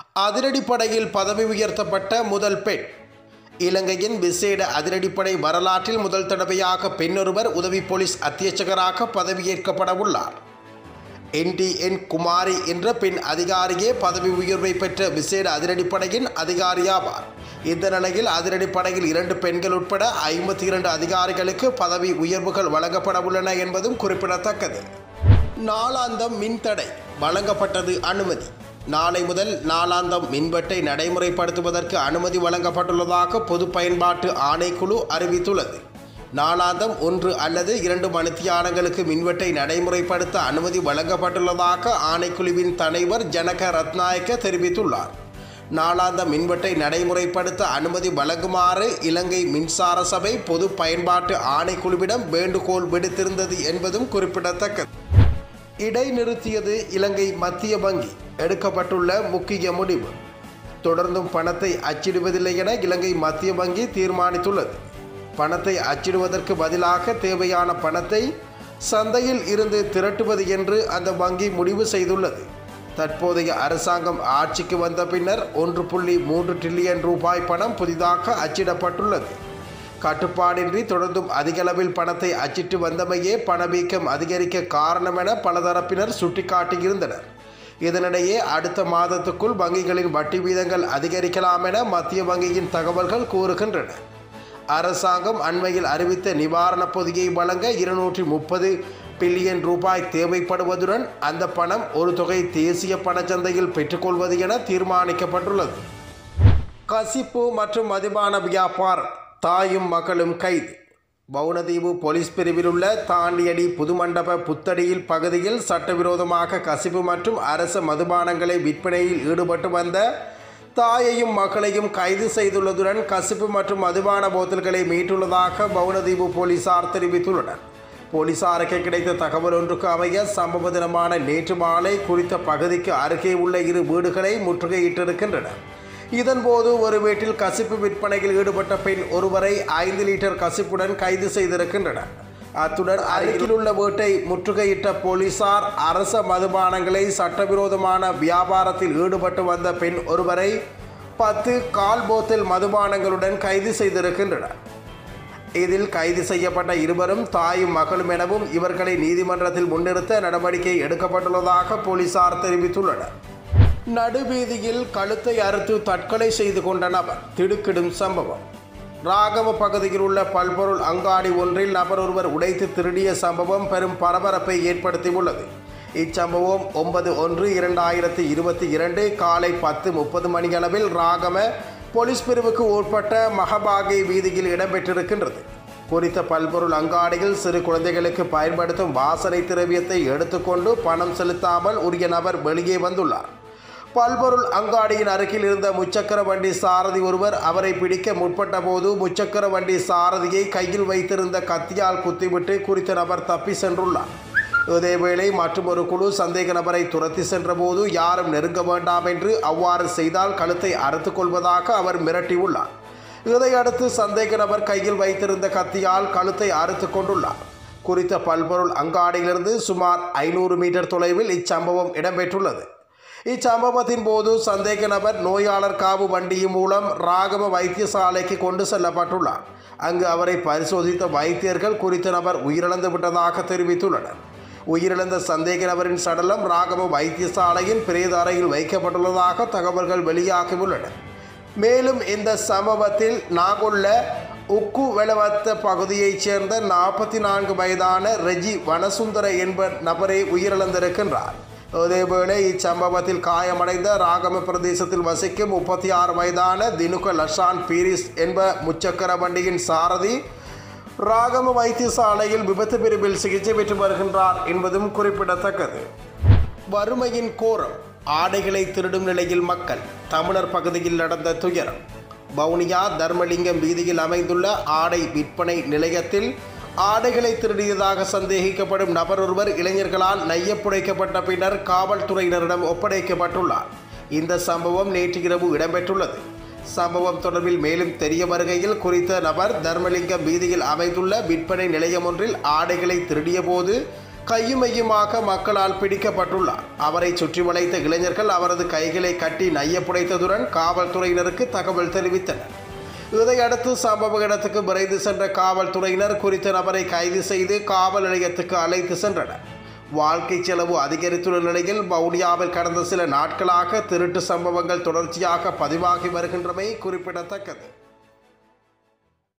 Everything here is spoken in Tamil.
அதிரடிப்படையில் பதவி உயர்த்தப்பட்ட முதல் பெண் இலங்கையின் விசேட அதிரடிப்படை வரலாற்றில் முதல் தடவையாக பெண்ணொருவர் உதவி போலீஸ் அத்தியட்சகராக பதவியேற்கப்பட உள்ளார் என்டிஎன் குமாரி என்ற பெண் அதிகாரியே பதவி உயர்வை பெற்ற விசேட அதிரடிப்படையின் அதிகாரியாவார் இந்த நிலையில் அதிரடிப்படையில் இரண்டு பெண்கள் உட்பட ஐம்பத்தி இரண்டு அதிகாரிகளுக்கு பதவி உயர்வுகள் வழங்கப்பட உள்ளன என்பதும் குறிப்பிடத்தக்கது நாளாந்தம் மின்தடை வழங்கப்பட்டது அனுமதி நாளை முதல் நாளாந்தம் மின்வெட்டை நடைமுறைப்படுத்துவதற்கு அனுமதி வழங்கப்பட்டுள்ளதாக பொது பயன்பாட்டு ஆணைக்குழு அறிவித்துள்ளது நாளாந்தம் ஒன்று அல்லது இரண்டு மணித்தியானங்களுக்கு மின்வெட்டை நடைமுறைப்படுத்த அனுமதி வழங்கப்பட்டுள்ளதாக ஆணைக்குழுவின் தலைவர் ஜனக ரத்நாயக்க தெரிவித்துள்ளார் நாளாந்த மின்வெட்டை நடைமுறைப்படுத்த அனுமதி வழங்குமாறு இலங்கை மின்சார சபை பொது பயன்பாட்டு ஆணைக்குழுவிடம் வேண்டுகோள் விடுத்திருந்தது என்பதும் குறிப்பிடத்தக்கது இடைநிறுத்தியது இலங்கை மத்திய வங்கி எடுக்கப்பட்டுள்ள முக்கிய முடிவு தொடர்ந்தும் பணத்தை அச்சிடுவதில்லை என இலங்கை மத்திய வங்கி தீர்மானித்துள்ளது பணத்தை அச்சிடுவதற்கு பதிலாக தேவையான பணத்தை சந்தையில் இருந்து திரட்டுவது என்று அந்த வங்கி முடிவு செய்துள்ளது தற்போதைய அரசாங்கம் ஆட்சிக்கு வந்த பின்னர் ஒன்று புள்ளி மூன்று டிரில்லியன் ரூபாய் பணம் புதிதாக அச்சிடப்பட்டுள்ளது கட்டுப்பாடின்றி தொடர்ந்தும் அதிகளவில் பணத்தை அச்சிட்டு வந்தமையே பணவீக்கம் அதிகரிக்க காரணம் என பலதரப்பினர் சுட்டிக்காட்டியிருந்தனர் இதனிடையே அடுத்த மாதத்துக்குள் வங்கிகளின் வட்டி வீதங்கள் அதிகரிக்கலாம் என மத்திய வங்கியின் தகவல்கள் கூறுகின்றன அரசாங்கம் அண்மையில் அறிவித்த நிவாரணப் பொதியை வழங்க இருநூற்றி முப்பது பில்லியன் ரூபாய் தேவைப்படுவதுடன் அந்த பணம் ஒரு தொகை தேசிய பணச்சந்தையில் பெற்றுக்கொள்வது என தீர்மானிக்கப்பட்டுள்ளது கசிப்பு மற்றும் மதுபான வியாபாரம் தாயும் மகளும் கைது வவுனதீவு போலீஸ் பிரிவில் உள்ள தாண்டியடி புதுமண்டப புத்தடியில் பகுதியில் சட்டவிரோதமாக கசிப்பு மற்றும் அரச மதுபானங்களை விற்பனையில் ஈடுபட்டு வந்த தாயையும் மகளையும் கைது செய்துள்ளதுடன் கசிப்பு மற்றும் மதுபான போத்தல்களை மீட்டுள்ளதாக வவுனதீவு போலீசார் தெரிவித்துள்ளனர் போலீசாருக்கு கிடைத்த தகவல் ஒன்றுக்கு அமைய சம்பவ தினமான நேற்று மாலை குறித்த பகுதிக்கு அருகே உள்ள இரு வீடுகளை முற்றுகையிட்டிருக்கின்றனர் இதன்போது ஒரு வீட்டில் கசிப்பு விற்பனையில் ஈடுபட்ட பெண் ஒருவரை ஐந்து லிட்டர் கசிப்புடன் கைது செய்திருக்கின்றனர் அத்துடன் அருகில் உள்ள வீட்டை முற்றுகையிட்ட போலீசார் அரச மதுபானங்களை சட்டவிரோதமான வியாபாரத்தில் ஈடுபட்டு வந்த பெண் ஒருவரை பத்து கால் போத்தல் மதுபானங்களுடன் கைது செய்திருக்கின்றனர் இதில் கைது செய்யப்பட்ட இருவரும் தாயும் மகளும் எனவும் இவர்களை நீதிமன்றத்தில் முன்னிறுத்த நடவடிக்கை எடுக்கப்பட்டுள்ளதாக போலீசார் தெரிவித்துள்ளனர் நடுவீதியில் கழுத்தை அறுத்து தற்கொலை செய்து கொண்ட நபர் திடுக்கிடும் சம்பவம் ராகவ பகுதியில் உள்ள பல்பொருள் அங்காடி ஒன்றில் நபர் ஒருவர் உடைத்து திருடிய சம்பவம் பெரும் பரபரப்பை ஏற்படுத்தியுள்ளது இச்சம்பவம் ஒன்பது ஒன்று இரண்டாயிரத்தி இருபத்தி இரண்டு காலை பத்து முப்பது மணியளவில் ராகம போலீஸ் பிரிவுக்கு உட்பட்ட மகபாகை வீதியில் இடம்பெற்றிருக்கின்றது குறித்த பல்பொருள் அங்காடியில் சிறு குழந்தைகளுக்கு பயன்படுத்தும் வாசனை திரவியத்தை எடுத்துக்கொண்டு பணம் செலுத்தாமல் உரிய நபர் வெளியே வந்துள்ளார் பல்பொருள் அங்காடியின் அருகில் இருந்த முச்சக்கர வண்டி சாரதி ஒருவர் அவரை பிடிக்க முற்பட்ட போது முச்சக்கர வண்டி சாரதியை கையில் வைத்திருந்த கத்தியால் குத்திவிட்டு குறித்த நபர் தப்பி சென்றுள்ளார் இதேவேளை மற்றும் ஒரு குழு சந்தேக நபரை துரத்தி சென்றபோது யாரும் நெருங்க வேண்டாம் என்று அவ்வாறு செய்தால் கழுத்தை அறுத்துக் கொள்வதாக அவர் மிரட்டியுள்ளார் இதையடுத்து சந்தேக நபர் கையில் வைத்திருந்த கத்தியால் கழுத்தை அறுத்து கொண்டுள்ளார் குறித்த பல்பொருள் அங்காடியிலிருந்து சுமார் ஐநூறு மீட்டர் தொலைவில் இச்சம்பவம் இடம்பெற்றுள்ளது இச்சம்பவத்தின் போது சந்தேக நபர் நோயாளர் காவு வண்டியின் மூலம் ராகவ வைத்தியசாலைக்கு கொண்டு செல்லப்பட்டுள்ளார் அங்கு அவரை பரிசோதித்த வைத்தியர்கள் குறித்த நபர் உயிரிழந்து விட்டதாக தெரிவித்துள்ளனர் உயிரிழந்த சந்தேக நபரின் சடலம் ராகவ வைத்தியசாலையின் பிரேத அறையில் வைக்கப்பட்டுள்ளதாக தகவல்கள் வெளியாகியுள்ளன மேலும் இந்த சம்பவத்தில் நாகுள்ள உக்கு வெளவத்த பகுதியைச் சேர்ந்த நாற்பத்தி நான்கு வயதான ரெஜி வனசுந்தர என்ப நபரே உயிரிழந்திருக்கின்றார் அதேவேளை இச்சம்பவத்தில் காயமடைந்த ராகம பிரதேசத்தில் வசிக்கும் முப்பத்தி ஆறு வயதான தினுக லஷான் பீரிஸ் என்ப முச்சக்கர வண்டியின் சாரதி ராகம வைத்தியசாலையில் விபத்து பிரிவில் சிகிச்சை பெற்று வருகின்றார் என்பதும் குறிப்பிடத்தக்கது வறுமையின் கோரம் ஆடைகளை திருடும் நிலையில் மக்கள் தமிழர் பகுதியில் நடந்த துயரம் வவுனியா தர்மலிங்கம் வீதியில் அமைந்துள்ள ஆடை விற்பனை நிலையத்தில் ஆடைகளை திருடியதாக சந்தேகிக்கப்படும் நபர் ஒருவர் இளைஞர்களால் நையப்புடைக்கப்பட்ட பின்னர் காவல்துறையினரிடம் ஒப்படைக்கப்பட்டுள்ளார் இந்த சம்பவம் நேற்று இரவு இடம்பெற்றுள்ளது சம்பவம் தொடர்பில் மேலும் தெரிய வருகையில் குறித்த நபர் தர்மலிங்கம் வீதியில் அமைந்துள்ள விற்பனை நிலையம் ஒன்றில் ஆடைகளை திருடிய போது கையுமையுமாக மக்களால் பிடிக்கப்பட்டுள்ளார் அவரை சுற்றி வளைத்த இளைஞர்கள் அவரது கைகளை கட்டி நையப்புடைத்ததுடன் காவல்துறையினருக்கு தகவல் தெரிவித்தனர் இதையடுத்து சம்பவ இடத்துக்கு விரைந்து சென்ற காவல்துறையினர் குறித்த நபரை கைது செய்து காவல் நிலையத்துக்கு அழைத்து சென்றனர் வாழ்க்கை செலவு அதிகரித்துள்ள நிலையில் வவுனியாவில் கடந்த சில நாட்களாக திருட்டு சம்பவங்கள் தொடர்ச்சியாக பதிவாகி வருகின்றமை குறிப்பிடத்தக்கது